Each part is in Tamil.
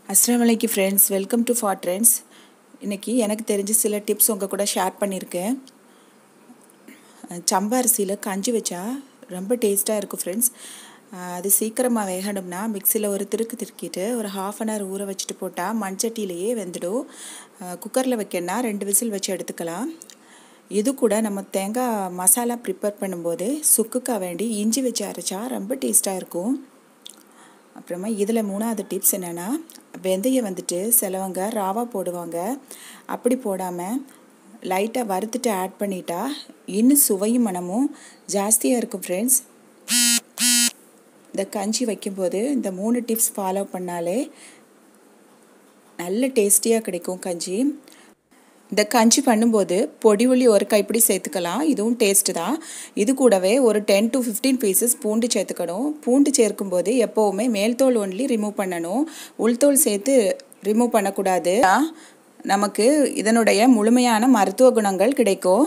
அஸ்லாம் வலைக்கு friends welcome to for trends இன்றைக்கி எனக்கு தெரிஞ்ச சில டிப்ஸ் உங்கள் கூட ஷேர் பண்ணியிருக்கேன் சம்பா அரிசியில் கஞ்சி வச்சா ரொம்ப டேஸ்ட்டாக இருக்கும் ஃப்ரெண்ட்ஸ் அது சீக்கிரமாக வேகணும்னா மிக்சியில் ஒரு திருக்கு திருக்கிட்டு ஒரு ஹாஃப் அன் ஹவர் ஊற வச்சுட்டு போட்டால் மண்சட்டியிலேயே வெந்துடும் குக்கரில் வைக்கணுன்னா ரெண்டு விசில் வச்சு எடுத்துக்கலாம் இது கூட நம்ம தேங்காய் மசாலா ப்ரிப்பேர் பண்ணும்போது சுக்குக்காக வேண்டி இஞ்சி வச்சு அரைச்சா ரொம்ப டேஸ்ட்டாக இருக்கும் அப்புறமா இதில் மூணாவது டிப்ஸ் என்னென்னா வெந்தயம் வந்துட்டு சிலவங்க ராவா போடுவாங்க அப்படி போடாமல் லைட்டாக வறுத்துட்டு ஆட் பண்ணிட்டா இன்னும் சுவையும் மனமும் ஜாஸ்தியாக இருக்கும் ஃப்ரெண்ட்ஸ் இந்த கஞ்சி வைக்கும்போது இந்த மூணு டிப்ஸ் ஃபாலோ பண்ணாலே நல்ல டேஸ்டியாக கிடைக்கும் கஞ்சி இந்த கஞ்சி பண்ணும்போது பொடி உள்ளி ஒரு கைப்பிடி சேர்த்துக்கலாம் இதுவும் டேஸ்ட்டு தான் இது கூடவே ஒரு டென் டு ஃபிஃப்டீன் பீசஸ் பூண்டு சேர்த்துக்கணும் பூண்டு சேர்க்கும்போது எப்போவுமே மேல்தோல் ஒன்லி ரிமூவ் பண்ணணும் உள்தோல் சேர்த்து ரிமூவ் பண்ணக்கூடாது நமக்கு இதனுடைய முழுமையான மருத்துவ குணங்கள் கிடைக்கும்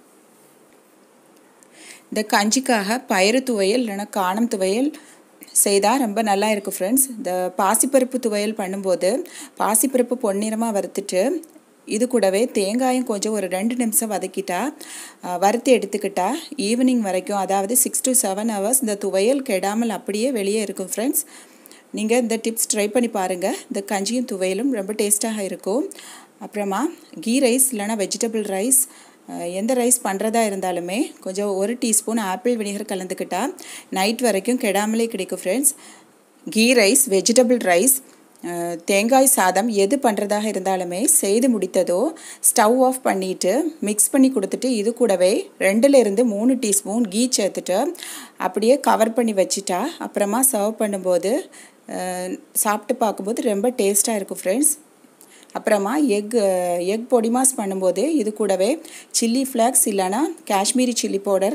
இந்த கஞ்சிக்காக பயிறு துவையல் இல்லைன்னா காணம் துவையல் செய்தால் ரொம்ப நல்லா இருக்கும் ஃப்ரெண்ட்ஸ் இந்த பாசிப்பருப்பு துவையல் பண்ணும்போது பாசிப்பருப்பு பொன்னிறமாக வறுத்துட்டு இது கூடவே தேங்காயும் கொஞ்சம் ஒரு ரெண்டு நிமிஷம் வதக்கிட்டா வறுத்து எடுத்துக்கிட்டா ஈவினிங் வரைக்கும் அதாவது சிக்ஸ் டு செவன் ஹவர்ஸ் இந்த துவையல் கெடாமல் அப்படியே வெளியே இருக்கும் ஃப்ரெண்ட்ஸ் நீங்கள் இந்த டிப்ஸ் ட்ரை பண்ணி பாருங்கள் இந்த கஞ்சியும் துவையலும் ரொம்ப டேஸ்ட்டாக இருக்கும் அப்புறமா கீ ரைஸ் இல்லைனா வெஜிடபிள் ரைஸ் எந்த ரைஸ் பண்ணுறதா இருந்தாலுமே கொஞ்சம் ஒரு டீஸ்பூன் ஆப்பிள் வினிகர் கலந்துக்கிட்டா நைட் வரைக்கும் கெடாமலே கிடைக்கும் friends ghee rice vegetable rice தேங்காய் சாதம் எது பண்ணுறதாக இருந்தாலுமே செய்து முடித்ததோ ஸ்டவ் ஆஃப் பண்ணிவிட்டு மிக்ஸ் பண்ணி கொடுத்துட்டு இது கூடவே ரெண்டுலேருந்து மூணு டீஸ்பூன் கீ சேர்த்துட்டு அப்படியே கவர் பண்ணி வச்சுட்டா அப்புறமா சர்வ் பண்ணும்போது சாப்பிட்டு பார்க்கும்போது ரொம்ப டேஸ்ட்டாக இருக்கும் ஃப்ரெண்ட்ஸ் அப்புறமா எக் எக் பொடிமாஸ் பண்ணும்போது இது கூடவே சில்லி ஃப்ளாக்ஸ் இல்லைனா காஷ்மீரி சில்லி பவுடர்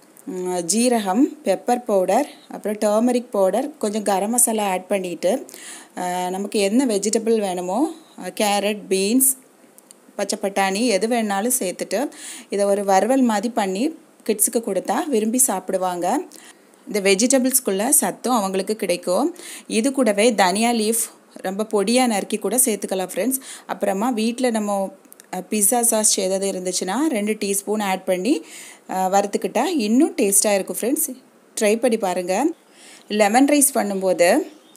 ஜீரகம் பெப்பர் பவுடர் அப்புறம் டர்மரிக் பவுடர் கொஞ்சம் கரம் மசாலா ஆட் பண்ணிவிட்டு நமக்கு என்ன வெஜிடபிள் வேணுமோ கேரட் பீன்ஸ் பச்சை பட்டாணி எது வேணாலும் சேர்த்துட்டு இதை ஒரு வறுவல் மாதிரி பண்ணி கிட்ஸுக்கு கொடுத்தா விரும்பி சாப்பிடுவாங்க இந்த வெஜிடபிள்ஸ்குள்ளே சத்தும் அவங்களுக்கு கிடைக்கும் இது கூடவே தனியா லீஃப் ரொம்ப பொடியாக நறுக்கி கூட சேர்த்துக்கலாம் ஃப்ரெண்ட்ஸ் அப்புறமா வீட்டில் நம்ம பிஸ்ஸா சாஸ் ஏதாவது இருந்துச்சுன்னா ரெண்டு டீஸ்பூன் ஆட் பண்ணி வறுத்துக்கிட்டால் இன்னும் டேஸ்ட்டாக இருக்கும் ஃப்ரெண்ட்ஸ் ட்ரை பண்ணி பாருங்கள் லெமன் ரைஸ் பண்ணும்போது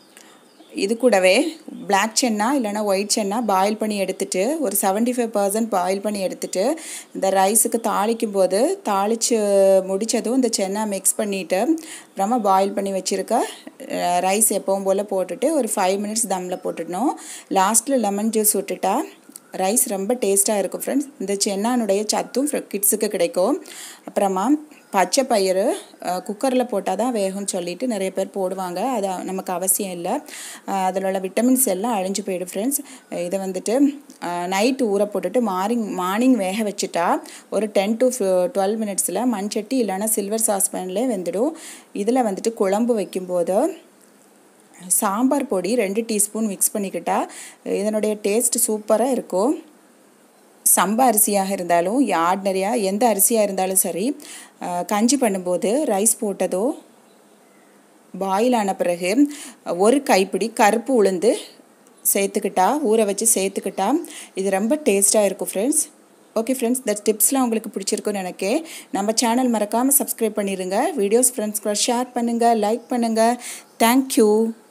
இது கூடவே பிளாக் சென்னா இல்லைனா ஒயிட் சென்னா பாயில் பண்ணி எடுத்துட்டு ஒரு செவன்ட்டி ஃபைவ் பர்சன்ட் பாயில் பண்ணி எடுத்துட்டு இந்த ரைஸுக்கு தாளிக்கும் போது தாளித்து முடித்ததும் இந்த சென்னா மிக்ஸ் பண்ணிவிட்டு அப்புறமா பாயில் பண்ணி வச்சுருக்க ரைஸ் எப்பவும் போல் போட்டுட்டு ஒரு ஃபைவ் மினிட்ஸ் தம்மில் போட்டுடணும் லாஸ்ட்டில் லெமன் ஜூஸ் விட்டுட்டா ரைஸ் ரொம்ப டேஸ்ட்டாக இருக்கும் ஃப்ரெண்ட்ஸ் இந்த சென்னானுடைய சத்தும் கிட்ஸுக்கு கிடைக்கும் அப்புறமா பச்சை பயிறு குக்கரில் போட்டால் தான் வேகும்னு சொல்லிட்டு நிறைய பேர் போடுவாங்க அது நமக்கு அவசியம் இல்லை அதில் உள்ள விட்டமின்ஸ் எல்லாம் அழிஞ்சு போயிடும் ஃப்ரெண்ட்ஸ் இதை வந்துட்டு நைட்டு ஊற போட்டுட்டு மார்னிங் மார்னிங் வேக வச்சுட்டா ஒரு டென் டு டுவெல் மினிட்ஸில் மண் சட்டி இல்லைனா சில்வர் சாஸ்பேன்லேயே வெந்துடும் இதில் வந்துட்டு குழம்பு வைக்கும்போது சாம்பார் பொடி ரெண்டு டீஸ்பூன் மிக்ஸ் பண்ணிக்கிட்டால் இதனுடைய டேஸ்ட் சூப்பராக இருக்கும் சம்பா அரிசியாக இருந்தாலும் ஆர்டினரியாக எந்த அரிசியாக இருந்தாலும் சரி கஞ்சி பண்ணும்போது ரைஸ் போட்டதோ பாயில் ஆன பிறகு ஒரு கைப்பிடி கருப்பு உளுந்து சேர்த்துக்கிட்டா ஊற வச்சு சேர்த்துக்கிட்டா இது ரொம்ப டேஸ்ட்டாக இருக்கும் ஃப்ரெண்ட்ஸ் ஓகே ஃப்ரெண்ட்ஸ் இந்த டிப்ஸ்லாம் உங்களுக்கு பிடிச்சிருக்குன்னு எனக்கு நம்ம சேனல் மறக்காமல் சப்ஸ்கிரைப் பண்ணிடுங்க வீடியோஸ் ஃப்ரெண்ட்ஸ் கூட ஷேர் பண்ணுங்கள் லைக் பண்ணுங்கள் தேங்க்யூ